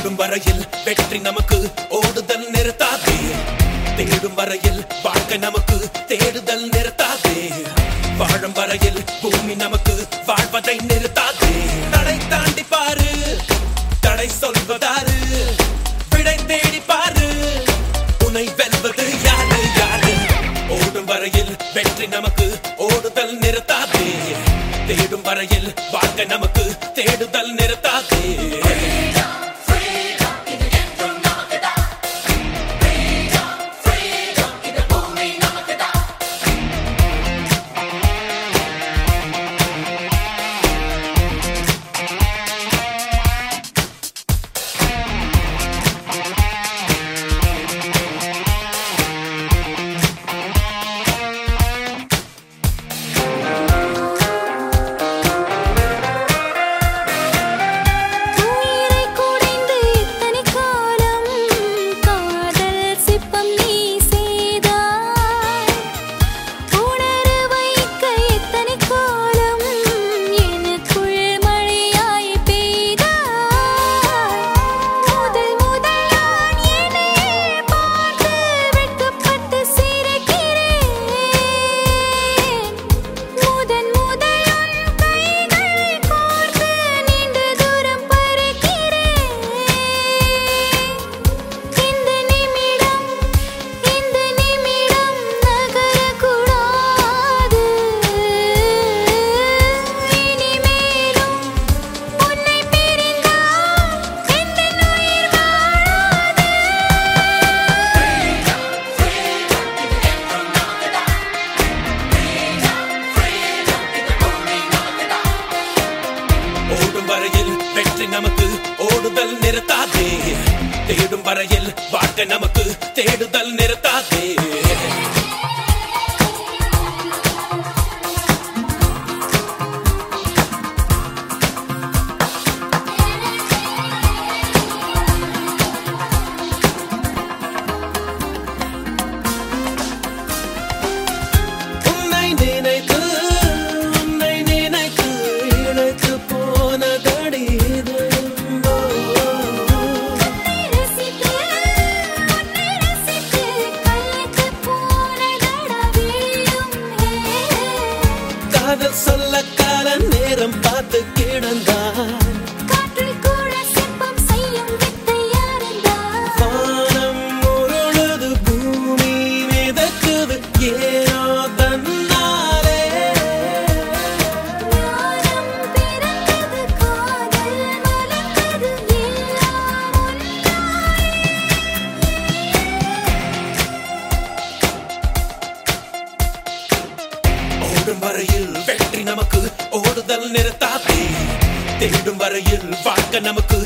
ஓடும் வரையில் வெற்றி நமக்கு ஓடுதல் நிறுத்தாதே தேடும் வரையில் வாழ்க்கை நமக்கு தேடுதல் நிறுத்தாதே வாழும் வரையில் பூமி நமக்கு வாழ்வதை நிறுத்தாதே தடை தாண்டி பாரு தடை சொல்வதாரு விடை தேடி பாரு உன்னை வெல்வது யாரு யாரு ஓடும் வரையில் வெற்றி நமக்கு ஓடுதல் நிறுத்தாதே தேடும் வரையில் வாழ்க்கை நமக்கு தேடுதல் நிறுத்தாதே உயிரை குடைந்து இத்தனை காலம் காதல் சிப்பம் நீ செய்தாய் உணர வைக்க இத்தனை காலம் எனக்குள் மழையாய் பெய்தாய் முதல் முதல் நான் என்னை பார்த்து வெட்கப்பட்டு சிரிக்கிறேன் முதன் முதல் உன் கைகளை கோர்த்து நீண்ட தூரம் பறக்கிறேன் இந்த நிமிடம் இந்த நிமிடம் நகரக்கூடாது இனிமேலும் உன்னை பிரிந்தால் எந்த உயிர் வாழாது ஓடும் வரையில் வெற்றி நமக்கு ஓடுதல் நிறுத்தாதே தேடும் வரையில் வாழ்க்கை நமக்கு தேடுதல் நிறுத்தாதே உன்னை நினைத்து உன்னை நினைத்து இழைத்து போனதடி இது ரசித்து உன்னை ரசித்து கலைத்து போனதடா வீழும் காதல் சொல்ல கால நேரம் பார்த்து கிடந்தான் காற்றில் கூட சிற்பம் செய்யும் வித்தை யாருந்தான் வானம் உருளுது பூமி மிதக்குது ஏனோ தன்னாலே ஞானம் பிறந்தது காதல் மலர்ந்தது எல்லாம் ஓடும் வரையில் வெற்றி நமக்கு ஓடுதல் நிறுத்தாதே தேடும் வரையில் வாழ்க்கை நமக்கு